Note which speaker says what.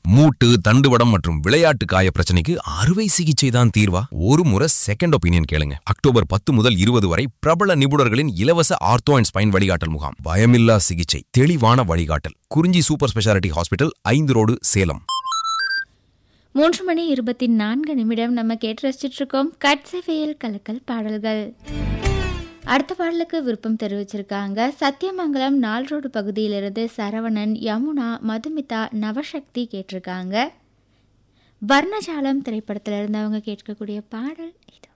Speaker 1: மூட்டு தண்டுவடம் மற்றும் விளையாட்டு காய பிரச்சனைக்கு அறுவை சிகிச்சை தான் தீர்வா ஒரு முறை செகண்ட் ஒப்பீனியன் கேளுங்க அக்டோபர் பத்து முதல் இருபது வரை பிரபல நிபுணர்களின் இலவச ஆர்த்தோ அண்ட் ஸ்பைன் வழிகாட்டல் முகாம் பயமில்லா சிகிச்சை தெளிவான வழிகாட்டல் குறிஞ்சி சூப்பர் ஸ்பெஷாலிட்டி ஹாஸ்பிட்டல் ஐந்து ரோடு சேலம்
Speaker 2: மூன்று மணி இருபத்தி நான்கு நிமிடம் நம்ம கேட்டு ரசிச்சிட்டு இருக்கோம் கட்சவையில் கலக்கல் பாடல்கள் அடுத்த பாடலுக்கு விருப்பம் தெரிவிச்சிருக்காங்க சத்தியமங்கலம் நால் ரோடு பகுதியிலிருந்து சரவணன் யமுனா மதுமிதா நவசக்தி கேட்டிருக்காங்க வர்ணஜாலம் திரைப்படத்தில் இருந்து அவங்க கேட்கக்கூடிய பாடல் இது